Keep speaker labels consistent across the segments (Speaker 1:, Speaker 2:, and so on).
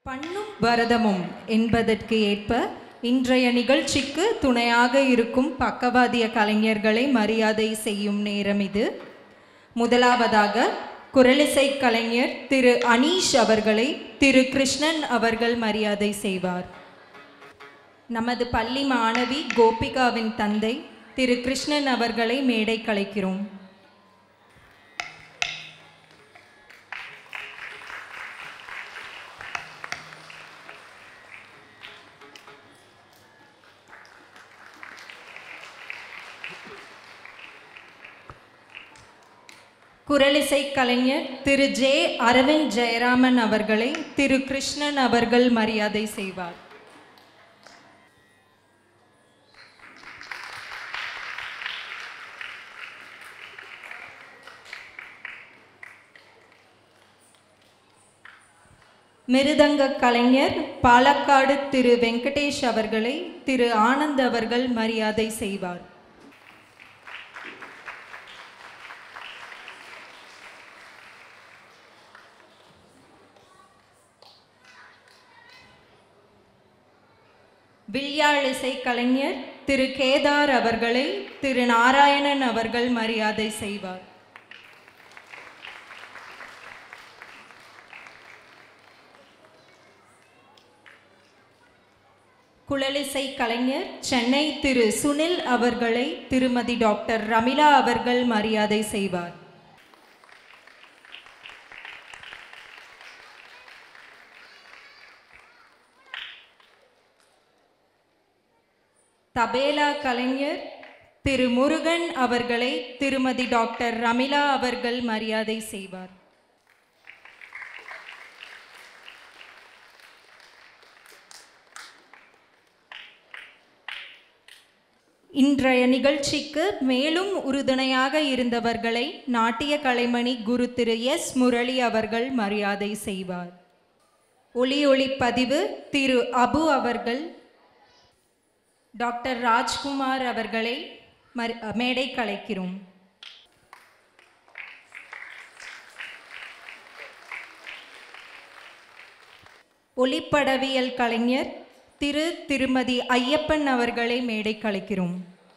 Speaker 1: பண்ணும் பரதமும் என்பதற்கு ஏற்ப இன்றைய நிகழ்ச்சிக்கு துணையாக இருக்கும் பக்கவாதிய கலைஞர்களை மரியாதை செய்யும் நேரம் இது முதலாவதாக குரலிசை கலைஞர் திரு அனீஷ் அவர்களை திரு கிருஷ்ணன் அவர்கள் மரியாதை செய்வார் நமது பள்ளி மாணவி கோபிகாவின் தந்தை திரு கிருஷ்ணன் அவர்களை மேடை கலைக்கிறோம் குரலிசை கலைஞர் திரு ஜே அரவிந்த் ஜெயராமன் அவர்களை திரு கிருஷ்ணன் அவர்கள் மரியாதை செய்வார் மிருதங்க கலைஞர் பாலக்காடு திரு வெங்கடேஷ் அவர்களை திரு ஆனந்த் அவர்கள் மரியாதை செய்வார் வில்யாழ் இசை கலைஞர் திரு கேதார் அவர்களை திரு நாராயணன் அவர்கள் மரியாதை செய்வார் குழலிசை கலைஞர் சென்னை திரு சுனில் அவர்களை திருமதி டாக்டர் ரமிளா அவர்கள் மரியாதை செய்வார் தபேலா கலைஞர் திரு முருகன் அவர்களை திருமதி டாக்டர் ரமிளா அவர்கள் மரியாதை செய்வார் இன்றைய நிகழ்ச்சிக்கு மேலும் உறுதுணையாக இருந்தவர்களை நாட்டிய கலைமணி குரு திரு எஸ் முரளி அவர்கள் மரியாதை செய்வார் ஒளி ஒளி பதிவு திரு அபு அவர்கள் டாக்டர் ராஜ்குமார் அவர்களை மரி மேடை கலைக்கிறோம் ஒளிப்படவியல் கலைஞர் திரு திருமதி ஐயப்பன் அவர்களை மேடை கலைக்கிறோம்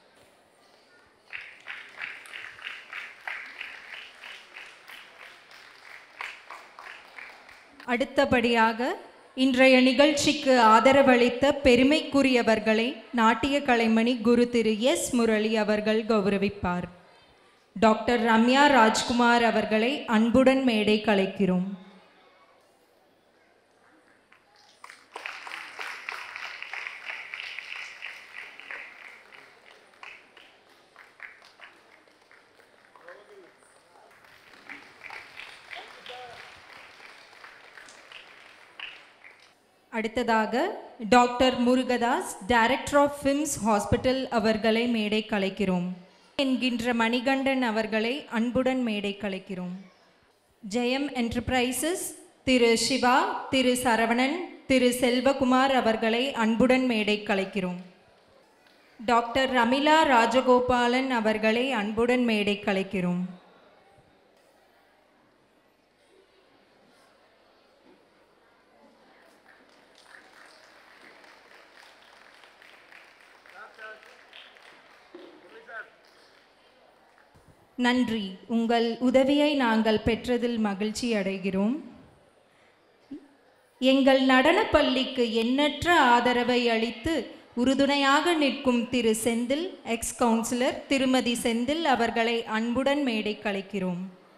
Speaker 1: அடுத்தபடியாக இன்றைய நிகழ்ச்சிக்கு ஆதரவளித்த பெருமைக்குரியவர்களை நாட்டிய கலைமணி குரு திரு எஸ் முரளி அவர்கள் கௌரவிப்பார் டாக்டர் ரம்யா ராஜ்குமார் அவர்களை அன்புடன் மேடை கலைக்கிறோம் அடுத்ததாக doctor Murugadas director of PIMS hospital அவர்களை மேடை கலைக்கிறோம் என்கின்ற மணிகண்டன் அவர்களை அன்புடன் மேடை கலைக்கிறோம் ஜெயம் என்டர்பிரைசஸ் திரு சிவா திரு சரவணன் திரு செல்வகுமார் அவர்களை அன்புடன் மேடை கலைக்கிறோம் டாக்டர் ரமிளா ராஜகோபாலன் அவர்களை அன்புடன் மேடை கலைக்கிறோம் நன்றி உங்கள் உதவியை நாங்கள் பெற்றதில் மகிழ்ச்சி அடைகிறோம் எங்கள் நடனப் பள்ளிக்கு எண்ணற்ற ஆதரவை அளித்து உறுதுணையாக நிற்கும் திரு செந்தில் எக்ஸ் கவுன்சிலர் திருமதி செந்தில் அவர்களை அன்புடன் மேடை கலைக்கிறோம்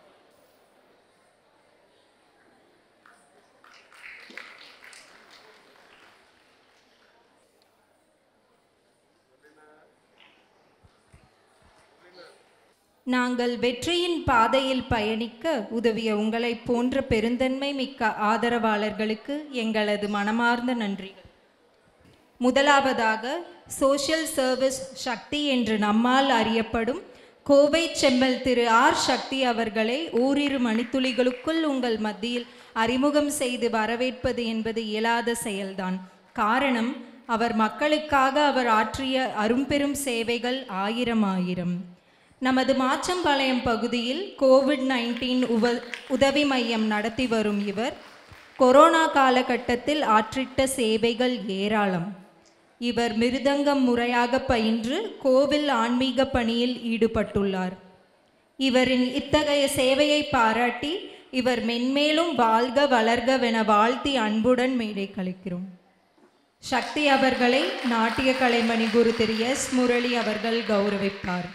Speaker 1: நாங்கள் வெற்றியின் பாதையில் பயணிக்க உதவிய உங்களைப் போன்ற பெருந்தன்மை மிக்க ஆதரவாளர்களுக்கு எங்களது மனமார்ந்த நன்றிகள் முதலாவதாக சோஷியல் சர்வீஸ் சக்தி என்று நம்மால் அறியப்படும் கோவை செம்மல் திரு ஆர் சக்தி அவர்களை ஓரிரு மணித்துளிகளுக்குள் உங்கள் மத்தியில் அறிமுகம் செய்து வரவேற்பது என்பது இயலாத செயல்தான் காரணம் அவர் மக்களுக்காக அவர் ஆற்றிய அரும்பெரும் சேவைகள் ஆயிரம் ஆயிரம் நமது மாச்சம்பாளையம் பகுதியில் கோவிட் நைன்டீன் உவ உதவி மையம் நடத்தி வரும் இவர் கொரோனா காலகட்டத்தில் ஆற்றிட்ட சேவைகள் ஏராளம் இவர் மிருதங்கம் முறையாக பயின்று கோவில் ஆன்மீக பணியில் ஈடுபட்டுள்ளார் இவரின் இத்தகைய சேவையை பாராட்டி இவர் மென்மேலும் வாழ்க வளர்கவென வாழ்த்தி அன்புடன் மேடை கழிக்கிறோம் சக்தி அவர்களை நாட்டிய கலைமணி குரு திரு எஸ் முரளி அவர்கள் கௌரவிப்பார்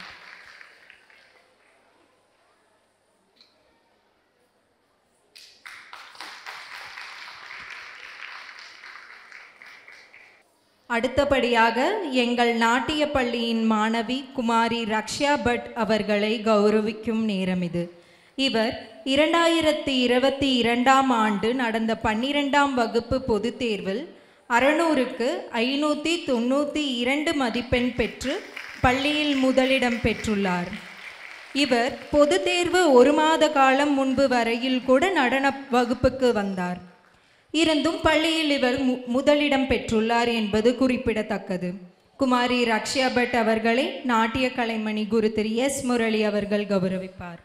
Speaker 1: அடுத்தபடியாக எங்கள் நாட்டிய பள்ளியின் மாணவி குமாரி ரக்ஷா பட் அவர்களை கௌரவிக்கும் நேரம் இது இவர் இரண்டாயிரத்தி இருபத்தி இரண்டாம் ஆண்டு நடந்த பன்னிரெண்டாம் வகுப்பு பொதுத் தேர்வில் அறநூறுக்கு ஐநூற்றி தொண்ணூற்றி இரண்டு மதிப்பெண் பெற்று பள்ளியில் முதலிடம் பெற்றுள்ளார் இவர் பொதுத் தேர்வு ஒரு மாத காலம் முன்பு வரையில் கூட நடன வகுப்புக்கு வந்தார் இருந்தும் பள்ளியில் இவர் மு- முதலிடம் பெற்றுள்ளார் என்பது குறிப்பிடத்தக்கது குமாரி ரக்ஷா பட் அவர்களை நாட்டிய கலைமணி குரு திரு எஸ் முரளி அவர்கள் கௌரவிப்பார்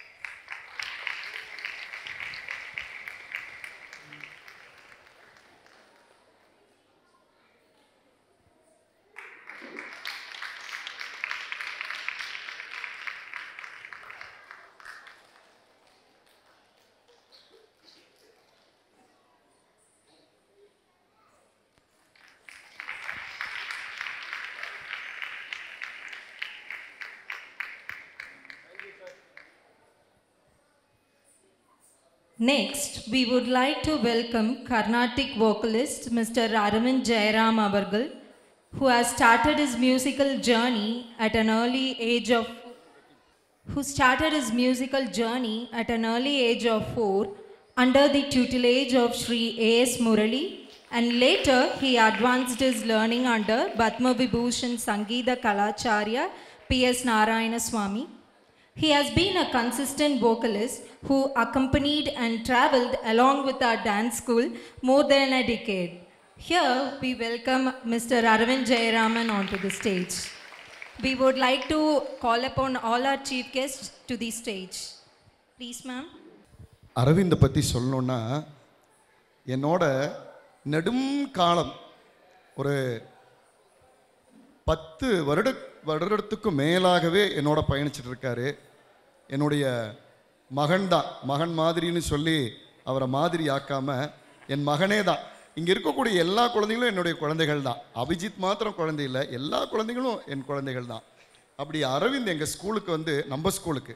Speaker 1: Next, we would like to welcome Carnatic vocalist Mr. Aravind Jairam Abargal, who has started his musical journey at an early age of who started his musical journey at an early age of 4 under the tutelage of Sri A.S. Murali and later he advanced his learning under Batma Vibhushan Sangeeta Kalacharya P.S. Narayana Swami. He has been a consistent vocalist who accompanied and traveled along with our dance school more than a decade. Here we welcome Mr. Aravind Jayaraman onto the stage. We would like to call upon all our chief guests to the stage. Please, ma'am.
Speaker 2: அரவிந்தை பற்றி சொல்லணுன்னா என்னோட நெடும் காலம் ஒரு பத்து வருட வருடத்துக்கு மேலாகவே என்னோட பயணிச்சிட்டு இருக்காரு என்னுடைய மகன்தான் மகன் மாதிரின்னு சொல்லி அவரை மாதிரி ஆக்காம என் மகனே தான் இங்கே இருக்கக்கூடிய எல்லா குழந்தைகளும் என்னுடைய குழந்தைகள் தான் அபிஜித் மாத்திரம் குழந்தை இல்லை எல்லா குழந்தைகளும் என் குழந்தைகள் தான் அப்படி அரவிந்த் எங்கள் ஸ்கூலுக்கு வந்து நம்ம ஸ்கூலுக்கு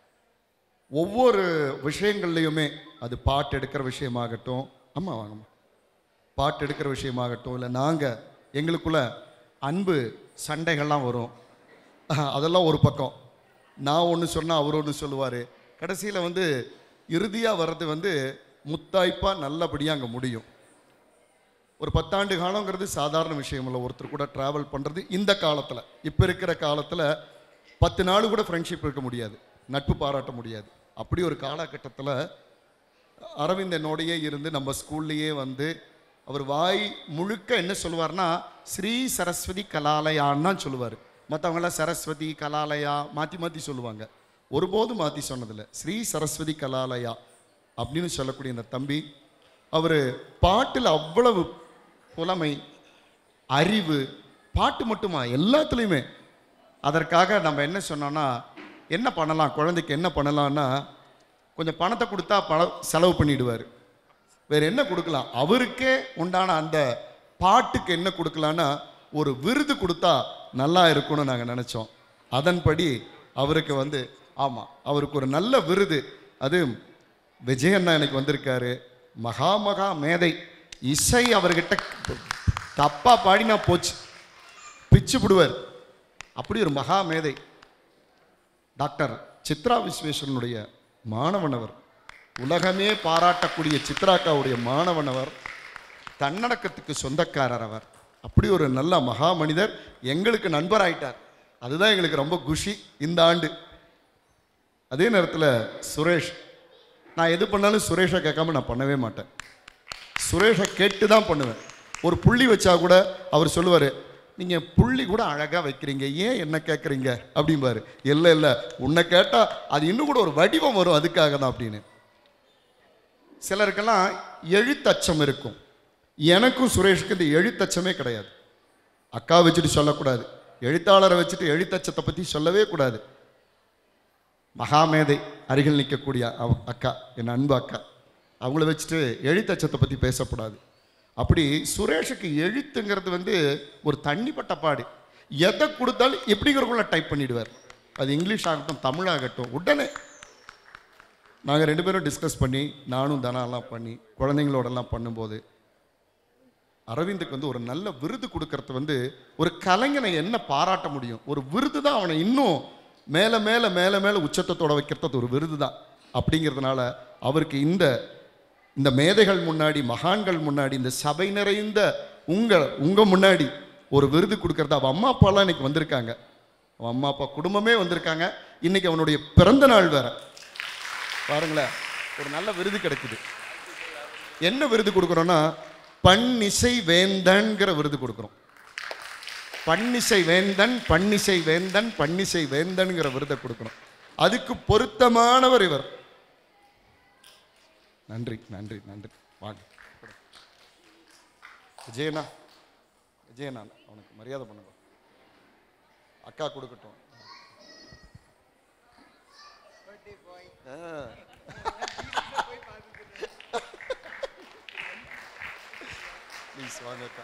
Speaker 2: ஒவ்வொரு விஷயங்கள்லையுமே அது பாட்டு எடுக்கிற விஷயமாகட்டும் அம்மா வாங்கம்மா பாட்டு எடுக்கிற விஷயமாகட்டும் இல்லை நாங்கள் எங்களுக்குள்ள அன்பு சண்டைகள்லாம் வரும் அஹ், அதெல்லாம் ஒரு பக்கம் நான் ஒன்று சொன்னால் அவர் ஒன்று சொல்லுவார் கடைசியில் வந்து இறுதியாக வர்றது வந்து முத்தாய்ப்பாக நல்லபடியாக அங்கே முடியும் ஒரு பத்தாண்டு காலங்கிறது சாதாரண விஷயம் இல்லை ஒருத்தர் கூட ட்ராவல் பண்ணுறது இந்த காலத்தில் இப்போ இருக்கிற காலத்தில் பத்து நாள் கூட ஃப்ரெண்ட்ஷிப் இருக்க முடியாது நட்பு பாராட்ட முடியாது அப்படி ஒரு காலகட்டத்தில் அரவிந்த் என்னோடையே இருந்து நம்ம ஸ்கூல்லையே வந்து அவர் வாய் முழுக்க என்ன சொல்லுவார்னா ஸ்ரீ சரஸ்வதி கலாலயான்னு தான் சொல்லுவார் மற்றவங்களாம் சரஸ்வதி கலாலயா மாற்றி மாற்றி சொல்லுவாங்க ஒருபோதும் மாற்றி சொன்னதில்லை ஸ்ரீ சரஸ்வதி கலாலயா அப்படின்னு சொல்லக்கூடிய இந்த தம்பி அவர் பாட்டில் அவ்வளவு புலமை அறிவு பாட்டு மட்டுமா எல்லாத்துலேயுமே அதற்காக நம்ம என்ன சொன்னோன்னா என்ன பண்ணலாம் குழந்தைக்கு என்ன பண்ணலாம்னா கொஞ்சம் பணத்தை கொடுத்தா பண செலவு பண்ணிடுவார் வேற என்ன கொடுக்கலாம் அவருக்கே உண்டான அந்த பாட்டுக்கு என்ன கொடுக்கலான்னா ஒரு விருது கொடுத்தா நல்லா இருக்கும்னு நாங்கள் நினச்சோம் அதன்படி அவருக்கு வந்து ஆமாம் அவருக்கு ஒரு நல்ல விருது அது விஜயண்ணா எனக்கு வந்திருக்காரு மகா மகா மேதை இசை அவர்கிட்ட தப்பா பாடினா போச்சு பிச்சு விடுவார் அப்படி ஒரு மகா மேதை டாக்டர் சித்ரா விஸ்வேஸ்வரனுடைய மாணவனவர் உலகமே பாராட்டக்கூடிய சித்ராக்காவுடைய மாணவனவர் தன்னடக்கத்துக்கு சொந்தக்காரர் அவர் அப்படி ஒரு நல்ல மகா மனிதர் எங்களுக்கு நண்பராயிட்டார் அதுதான் எங்களுக்கு ரொம்ப குஷி இந்த ஆண்டு அதே நேரத்தில் சுரேஷ் நான் எது பண்ணாலும் சுரேஷை கேட்காம நான் பண்ணவே மாட்டேன் சுரேஷை கேட்டு தான் பண்ணுவேன் ஒரு புள்ளி வச்சா கூட அவர் சொல்லுவார் நீங்கள் புள்ளி கூட அழகாக வைக்கிறீங்க ஏன் என்ன கேட்குறீங்க அப்படிம்பாரு இல்லை இல்லை உன்னை கேட்டால் அது இன்னும் கூட ஒரு வடிவம் வரும் அதுக்காக தான் அப்படின்னு சிலருக்கெல்லாம் எழுத்தச்சம் இருக்கும் எனக்கும் சுரேஷுக்கு இந்த எழுத்தச்சமே கிடையாது அக்கா வச்சுட்டு சொல்லக்கூடாது எழுத்தாளரை வச்சுட்டு எழுத்தச்சத்தை பற்றி சொல்லவே கூடாது மகாமேதை அருகில் நிற்கக்கூடிய அவ அக்கா என் அன்பு அக்கா அவங்கள வச்சுட்டு எழுத்தச்சத்தை பற்றி பேசக்கூடாது அப்படி சுரேஷுக்கு எழுத்துங்கிறது வந்து ஒரு தண்ணிப்பட்ட பாடு எதை கொடுத்தாலும் எப்படிங்கிறக்குள்ள டைப் பண்ணிடுவார் அது இங்கிலீஷ் ஆகட்டும் தமிழாகட்டும் உடனே நாங்கள் ரெண்டு பேரும் டிஸ்கஸ் பண்ணி நானும் தனாலாம் பண்ணி குழந்தைங்களோடலாம் பண்ணும்போது அரவிந்துக்கு வந்து ஒரு நல்ல விருது கொடுக்கறது வந்து ஒரு கலைஞனை என்ன பாராட்ட முடியும் ஒரு விருது தான் அவனை இன்னும் மேலே மேலே மேலே மேலே உச்சத்தத்தோட வைக்கிறது ஒரு விருது தான் அப்படிங்கிறதுனால அவருக்கு இந்த இந்த மேதைகள் முன்னாடி மகான்கள் முன்னாடி இந்த சபை நிறைந்த உங்கள் உங்கள் முன்னாடி ஒரு விருது கொடுக்கறது அவன் அம்மா அப்பாலாம் இன்னைக்கு வந்திருக்காங்க அவன் அம்மா அப்பா குடும்பமே வந்திருக்காங்க இன்னைக்கு அவனுடைய பிறந்த நாள் வேற பாருங்களேன் ஒரு நல்ல விருது கிடைக்குது என்ன விருது கொடுக்குறோன்னா பன்னிசை வேந்தன்கிற விருது கொடுக்குறோம் பன்னிசை வேந்தன் பன்னிசை வேந்தன் பன்னிசை வேந்தன்கிற விருதை கொடுக்குறோம் அதுக்கு பொருத்தமானவர் இவர் நன்றி நன்றி நன்றி வாங்க விஜயனா விஜயனா அவனுக்கு மரியாதை பண்ணுங்க அக்கா கொடுக்கட்டும் ஆ. ப்ளீஸ் வாங்க அக்கா